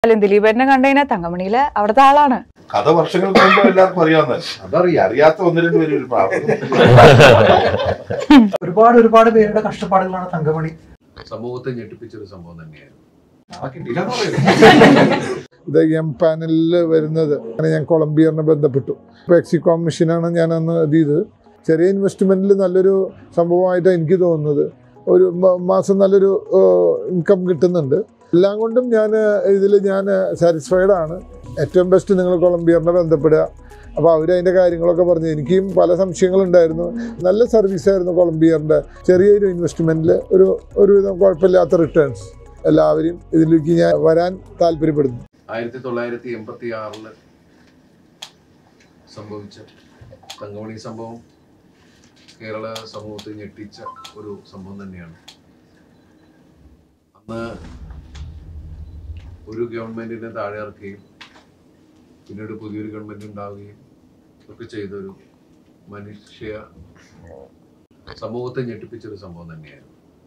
എന്തായാലും ദിലീപേട്ടനെ കണ്ടുകഴിഞ്ഞാൽ തങ്കമണിയിലെ അവിടുത്തെ ആളാണ് കഥ വർഷങ്ങൾക്ക് മുമ്പ് എല്ലാവർക്കും അറിയാവുന്ന അതറിയാം അറിയാത്ത ഒന്ന് രണ്ട് പേര് പ്രാർത്ഥന ഒരുപാട് ഒരുപാട് പേരുടെ കഷ്ടപ്പാടുകളാണ് തങ്കമണി സമൂഹത്തെ ഞെട്ടിപ്പിച്ചൊരു സംഭവം തന്നെയായിരുന്നു ഇത് എം പാനലിൽ വരുന്നത് അങ്ങനെ ഞാൻ കൊളംബിയറിനെ ബന്ധപ്പെട്ടു ഇപ്പോൾ എക്സികോം മിഷനാണ് ഞാൻ അന്ന് ഇത് ചെയ്തത് ചെറിയ ഇൻവെസ്റ്റ്മെൻറ്റിൽ നല്ലൊരു സംഭവമായിട്ടാണ് എനിക്ക് തോന്നുന്നത് ഒരു മ- മാസം നല്ലൊരു ഇൻകം കിട്ടുന്നുണ്ട് എല്ലാം കൊണ്ടും ഞാൻ ഇതിൽ ഞാൻ സാറ്റിസ്ഫൈഡ് ആണ് ഏറ്റവും ബെസ്റ്റ് നിങ്ങൾ കൊളംബിയറിനെ ബന്ധപ്പെടുക അപ്പോൾ അവർ അതിൻ്റെ കാര്യങ്ങളൊക്കെ പറഞ്ഞു എനിക്കും പല സംശയങ്ങളുണ്ടായിരുന്നു നല്ല സർവീസായിരുന്നു കൊളംബിയറിൻ്റെ ചെറിയൊരു ഇൻവെസ്റ്റ്മെൻറ്റിൽ ഒരു ഒരുവിധം കുഴപ്പമില്ലാത്ത റിട്ടേൺസ് എല്ലാവരും ഇതിലേക്ക് ഞാൻ വരാൻ താല്പര്യപ്പെടുന്നു ആയിരത്തി തൊള്ളായിരത്തി എൺപത്തി ആറില് സംഭവിച്ച തങ്കമണി സംഭവം കേരള സമൂഹത്തെ ഞെട്ടിച്ച ഒരു സംഭവം തന്നെയാണ് അന്ന് ഒരു ഗവൺമെന്റിനെ താഴെ ഇറക്കുകയും പിന്നീട് പുതിയൊരു ഗവൺമെന്റ് ഉണ്ടാവുകയും ഒക്കെ ചെയ്തൊരു മനുഷ്യ സമൂഹത്തെ ഞെട്ടിപ്പിച്ചൊരു സംഭവം തന്നെയായിരുന്നു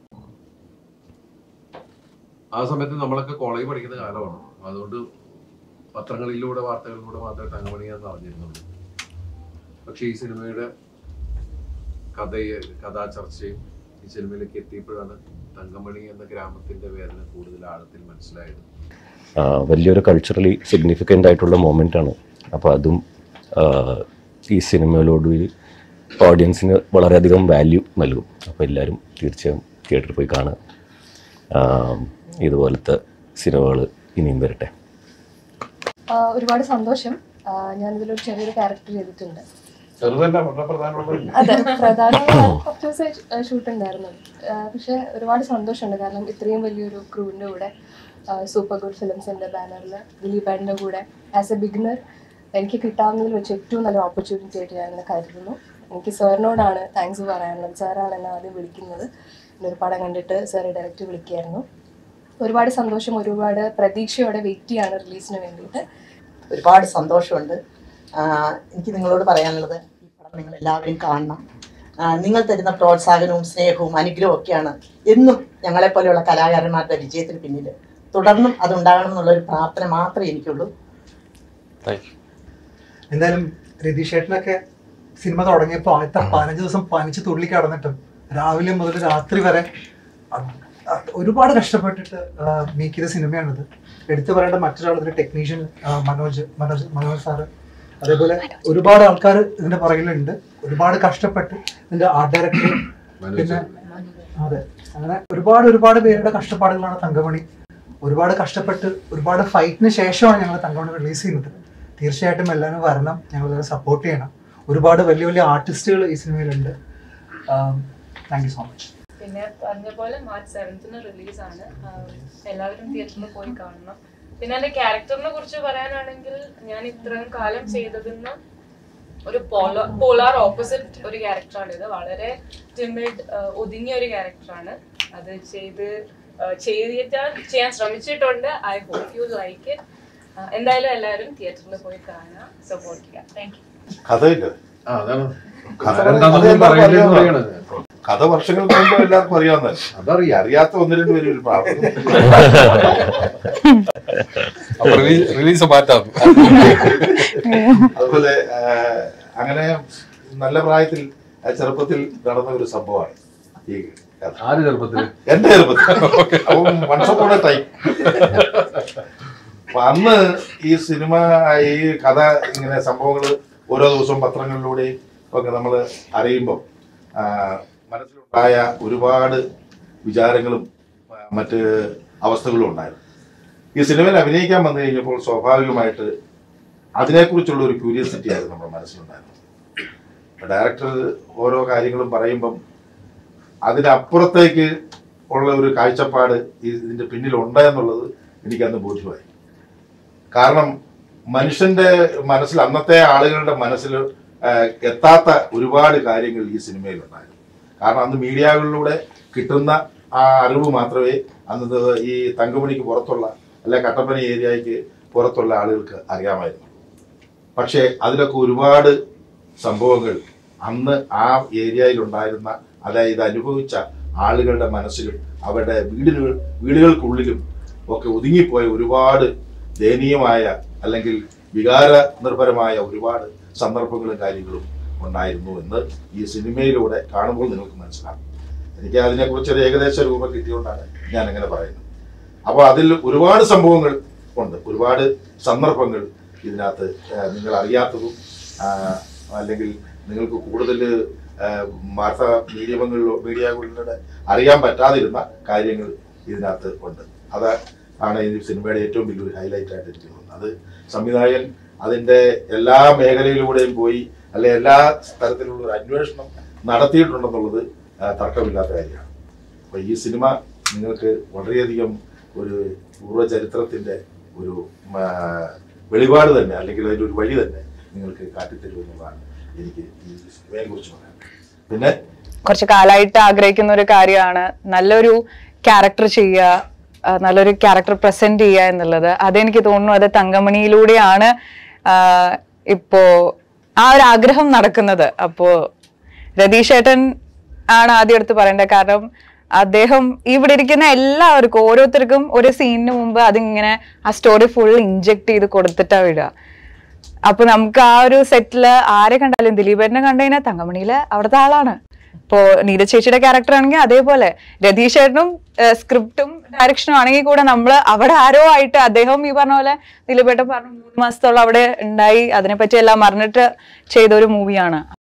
ആ സമയത്ത് നമ്മളൊക്കെ കോളേജ് പഠിക്കുന്ന കാലമാണ് അതുകൊണ്ട് പത്രങ്ങളിലൂടെ വാർത്തകളിലൂടെ മാത്രമേ തങ്കമണിയാന്ന് അറിഞ്ഞിരുന്നുള്ളൂ പക്ഷേ ഈ സിനിമയുടെ കഥയെ കഥാചർച്ചയും ഈ സിനിമയിലേക്ക് എത്തിയപ്പോഴാണ് തങ്കമണി എന്ന ഗ്രാമത്തിന്റെ വേദന കൂടുതൽ ആഴത്തിൽ മനസ്സിലായത് ആ, വലിയൊരു കൾച്ചറലി സിഗ്നിഫിക്കൻ്റ് ആയിട്ടുള്ള മൊമെൻ്റ് ആണ് അപ്പോൾ അതും ആ, ഈ സിനിമയിലോട് ഓഡിയൻസിന് വളരെയധികം വാല്യൂ നൽകും അപ്പോൾ എല്ലാവരും തീർച്ചയായും തിയേറ്ററിൽ പോയി കാണുക ആ, ഇതുപോലത്തെ സിനിമകൾ ഇനിയും വരട്ടെ ആ, ഒരുപാട് സന്തോഷം ആ, ഞാനിതിലൊരു ചെറിയൊരു ക്യാരക്ടർ ചെയ്തിട്ടുണ്ട് ചെറുതല്ല വളരെ പ്രധാനമുള്ള അതെ പ്രധാന കുറച്ച് ദിവസം ഷൂട്ട് ഉണ്ടായിരുന്നു ആ, പക്ഷെ ഒരുപാട് സന്തോഷമുണ്ട് കാരണം ഇത്രയും വലിയൊരു ക്രൂവിൻ്റെ കൂടെ സൂപ്പർ ഗുഡ് ഫിലിംസിൻ്റെ ബാനറിൽ ദിലീപാൻ്റെ കൂടെ ആസ് എ ബിഗിനർ എനിക്ക് കിട്ടാവുന്നതിൽ വെച്ച് ഏറ്റവും നല്ല ഓപ്പർച്യൂണിറ്റി ആയിട്ട് ഞാൻ ഇന്ന് കരുതുന്നു എനിക്ക് സാറിനോടാണ് താങ്ക്സ് പറയാനുള്ളത് സാറാണ് എന്നെ ആദ്യം വിളിക്കുന്നത് എൻ്റെ ഒരു പടം കണ്ടിട്ട് സാറ് ഡയറക്റ്റ് വിളിക്കുകയായിരുന്നു ഒരുപാട് സന്തോഷം ഒരുപാട് പ്രതീക്ഷയോടെ വെയിറ്റ് ചെയ്യാണ് റിലീസിന് വേണ്ടിയിട്ട് ഒരുപാട് സന്തോഷമുണ്ട് ആഹ് എനിക്ക് നിങ്ങളോട് പറയാനുള്ളത് ഈ പടം നിങ്ങൾ എല്ലാവരും കാണണം ആഹ് നിങ്ങൾ തരുന്ന പ്രോത്സാഹനവും സ്നേഹവും അനുഗ്രഹവും ഒക്കെയാണ് എന്നും ഞങ്ങളെപ്പോലെയുള്ള കലാകാരന്മാരുടെ വിജയത്തിന് പിന്നിൽ തുടർന്നും അതുണ്ടാകണം എന്നുള്ളൊരു പ്രാർത്ഥന മാത്രമേ എനിക്കുള്ളൂ എന്തായാലും രതീഷ് ചേട്ടനൊക്കെ സിനിമ തുടങ്ങിയപ്പോൾ ആദ്യത്തെ പതിനഞ്ച് ദിവസം പനിച്ച് തുള്ളി കടന്നിട്ടും രാവിലെ മുതൽ രാത്രി വരെ അത് അത് ഒരുപാട് കഷ്ടപ്പെട്ടിട്ട് മേക്ക് ചെയ്ത സിനിമയാണിത് എടുത്തു പറയേണ്ട മറ്റൊരാൾ ഇതിന്റെ ടെക്നീഷ്യൻ മനോജ് മനോജ് മനോജ് സാറ് അതേപോലെ ഒരുപാട് ആൾക്കാർ ഇതിന്റെ പുറകിലുണ്ട് ഒരുപാട് കഷ്ടപ്പെട്ട് ഇതിന്റെ ആർട്ട് ഡയറക്ടർ പിന്നെ അതെ അങ്ങനെ ഒരുപാട് ഒരുപാട് പേരുടെ കഷ്ടപ്പാടുകളാണ് തങ്കമണി ഒരുപാട് കഷ്ടപ്പെട്ട് ഒരുപാട് ഫൈറ്റിന് ശേഷമാണ് ഞങ്ങൾ തങ്കമണി റിലീസ് ചെയ്യുന്നത് തീർച്ചയായിട്ടും എല്ലാവരും വരണം ഞങ്ങൾ സപ്പോർട്ട് ചെയ്യണം ഒരുപാട് വലിയ വലിയ ആർട്ടിസ്റ്റുകൾ ഈ സിനിമയിലുണ്ട് താങ്ക് യു സോ മച്ച് പിന്നെ പറഞ്ഞ പോലെ മാർച്ച് സെവൻത്തിന് റിലീസാണ് എല്ലാവരും തിയേറ്ററിൽ പോയി കാണണം പിന്നെ എന്റെ ക്യാരക്ടറിനെ കുറിച്ച് പറയാനാണെങ്കിൽ ഞാൻ ഇത്രയും കാലം ചെയ്തതിന്ന് ഒരു പോളാർ പോളാർ ഓപ്പോസിറ്റ് ഒരു ക്യാരക്ടറാണ് ഇത് വളരെ ടിമിഡ് ഒതുങ്ങിയ ഒരു ക്യാരക്ടറാണ് അത് ചെയ്ത് ആ, ചെയ്തിട്ട് ചെയ്യാൻ ശ്രമിച്ചിട്ടുണ്ട് I hope you like it എന്തായാലും എല്ലാവരും തിയേറ്ററിൽ പോയി കാണാം സപ്പോർട്ട് ചെയ്യാം താങ്ക് യു കഥയില്ല ആ അതാണ് കഥ കഥ എന്താണെന്ന് എല്ലാവർക്കും പറയില്ലെന്ന് അറിയാവുന്നതാണ്. പറയണത്. കഥ വർഷങ്ങൾക്ക് മുമ്പ് എല്ലാവർക്കും അറിയാവുന്ന അതറിയാം അറിയാത്ത ഒന്ന് രണ്ട് പേര് പ്രാർത്ഥന റിലീസ് മാറ്റാം അതുപോലെ ആ, അങ്ങനെ നല്ല പ്രായത്തിൽ ആ, ചെറുപ്പത്തിൽ നടന്ന ഒരു സംഭവമാണ് ഈ കഥ ആര് ചെറുപ്പത്തില് എന്റെ ചെറുപ്പത്തിൽ അപ്പം വൺസപ്പോടെ ടൈം അപ്പൊ അന്ന് ഈ സിനിമ ഈ കഥ ഇങ്ങനെ സംഭവങ്ങൾ ഓരോ ദിവസവും പത്രങ്ങളിലൂടെ ഒക്കെ നമ്മൾ അറിയുമ്പോൾ മനസ്സിലുണ്ടായ ഒരുപാട് വിചാരങ്ങളും ആ, മറ്റ് അവസ്ഥകളും ഉണ്ടായിരുന്നു ഈ സിനിമയിൽ അഭിനയിക്കാൻ വന്നു കഴിഞ്ഞപ്പോൾ സ്വാഭാവികമായിട്ട് അതിനെക്കുറിച്ചുള്ള ഒരു ക്യൂരിയസിറ്റി ആയിരുന്നു നമ്മുടെ മനസ്സിലുണ്ടായിരുന്നത് ഡയറക്ടർ ഓരോ കാര്യങ്ങളും പറയുമ്പം അതിനപ്പുറത്തേക്ക് ഉള്ള ഒരു കാഴ്ചപ്പാട് ഈ ഇതിന്റെ പിന്നിലുണ്ട് എന്നുള്ളത് എനിക്ക് അന്ന് ബോധ്യമായി കാരണം മനുഷ്യന്റെ മനസ്സിൽ അന്നത്തെ ആളുകളുടെ മനസ്സിൽ ആ, എത്താത്ത ഒരുപാട് കാര്യങ്ങൾ ഈ സിനിമയിലുണ്ടായിരുന്നു കാരണം അന്ന് മീഡിയകളിലൂടെ കിട്ടുന്ന ആ അറിവ് മാത്രമേ അന്നത്തെ ഈ തങ്കമണിക്ക് പുറത്തുള്ള അല്ലെ കട്ടപ്പന ഏരിയയ്ക്ക് പുറത്തുള്ള ആളുകൾക്ക് അറിയാമായിരുന്നു പക്ഷേ അതിലൊക്കെ ഒരുപാട് സംഭവങ്ങൾ അന്ന് ആ ഏരിയയിലുണ്ടായിരുന്ന അതായത് അനുഭവിച്ച ആളുകളുടെ മനസ്സിലും അവരുടെ വീടുകൾ വീടുകൾക്കുള്ളിലും ഒക്കെ ഒതുങ്ങിപ്പോയ ഒരുപാട് ദയനീയമായ അല്ലെങ്കിൽ വികാര നിർഭരമായ ഒരുപാട് സന്ദർഭങ്ങളും കാര്യങ്ങളും ഉണ്ടായിരുന്നു എന്ന് ഈ സിനിമയിലൂടെ കാണുമ്പോൾ നിങ്ങൾക്ക് മനസ്സിലാകും എനിക്ക് അതിനെക്കുറിച്ച് ഒരു ഏകദേശ രൂപം കിട്ടിയോണ്ടാണ് ഞാൻ അങ്ങനെ പറയുന്നത് അപ്പോൾ അതിൽ ഒരുപാട് സംഭവങ്ങൾ ഉണ്ട് ഒരുപാട് സന്ദർഭങ്ങൾ ഇതിനകത്ത് ആ, നിങ്ങൾ അറിയാത്തതും ആ, അല്ലെങ്കിൽ നിങ്ങൾക്ക് കൂടുതൽ ആ, വാർത്താ മീഡിയങ്ങളിലോ മീഡിയകളിലൂടെ അറിയാൻ പറ്റാതിരുന്ന കാര്യങ്ങൾ ഇതിനകത്ത് ഉണ്ട് അത് ആണ് ഈ സിനിമയുടെ ഏറ്റവും വലിയൊരു ഹൈലൈറ്റ് ആയിട്ട് എനിക്ക് തോന്നുന്നത് അത് സംവിധായകൻ അതിൻ്റെ എല്ലാ മേഖലയിലൂടെയും പോയി അല്ലെ എല്ലാ തരത്തിലുള്ള ഒരു അന്വേഷണം നടത്തിയിട്ടുണ്ടെന്നുള്ളത് ആ, തർക്കമില്ലാത്ത കാര്യമാണ് അപ്പോൾ ഈ സിനിമ നിങ്ങൾക്ക് വളരെയധികം ഒരു പൂർവ്വചരിത്രത്തിൻ്റെ ഒരു ആ, വെളിപാട് തന്നെ അല്ലെങ്കിൽ അതിൻ്റെ ഒരു വഴി തന്നെ നിങ്ങൾക്ക് കാട്ടിത്തരുമെന്നുള്ളതാണ് എനിക്ക് ഈ സിനിമയെ കുറിച്ച് പറയാൻ പിന്നെ കുറച്ച് കാലമായിട്ട് ആഗ്രഹിക്കുന്ന ഒരു കാര്യമാണ് നല്ലൊരു ക്യാരക്ടർ ചെയ്യുക ആ, നല്ലൊരു ക്യാരക്ടർ പ്രസന്റ് ചെയ്യുക എന്നുള്ളത് അതെനിക്ക് തോന്നുന്നു അത് തങ്കമണിയിലൂടെയാണ് ആ, ഇപ്പോ ആ ഒരു ആഗ്രഹം നടക്കുന്നത് അപ്പോ രതീഷ് ഏട്ടൻ ആണ് ആദ്യം എടുത്ത് പറയേണ്ടത് കാരണം അദ്ദേഹം ഇവിടെ ഇരിക്കുന്ന എല്ലാവർക്കും ഓരോരുത്തർക്കും ഒരു സീനിന് മുമ്പ് അതിങ്ങനെ ആ സ്റ്റോറി ഫുൾ ഇഞ്ചെക്ട് ചെയ്ത് കൊടുത്തിട്ടാ വിടുക അപ്പൊ നമുക്ക് ആ ഒരു സെറ്റില് ആരെ കണ്ടാലും ദിലീപേട്ടനെ കണ്ടു കഴിഞ്ഞാൽ തങ്കമണിയില് അവിടുത്തെ ആളാണ് ഇപ്പോ നീര ചേച്ചിയുടെ ക്യാരക്ടർ ആണെങ്കിൽ അതേപോലെ രതീഷ് ചേട്ടനും സ്ക്രിപ്റ്റും ഡയറക്ഷനും ആണെങ്കിൽ കൂടെ നമ്മൾ അവിടെ ആരോ ആയിട്ട് അദ്ദേഹം ഈ പറഞ്ഞ പോലെ ദിലീപേട്ടൻ പറഞ്ഞു മൂന്ന് മാസത്തോളം അവിടെ ഉണ്ടായി അതിനെപ്പറ്റി എല്ലാം അറിഞ്ഞിട്ട് ചെയ്ത ഒരു മൂവിയാണ്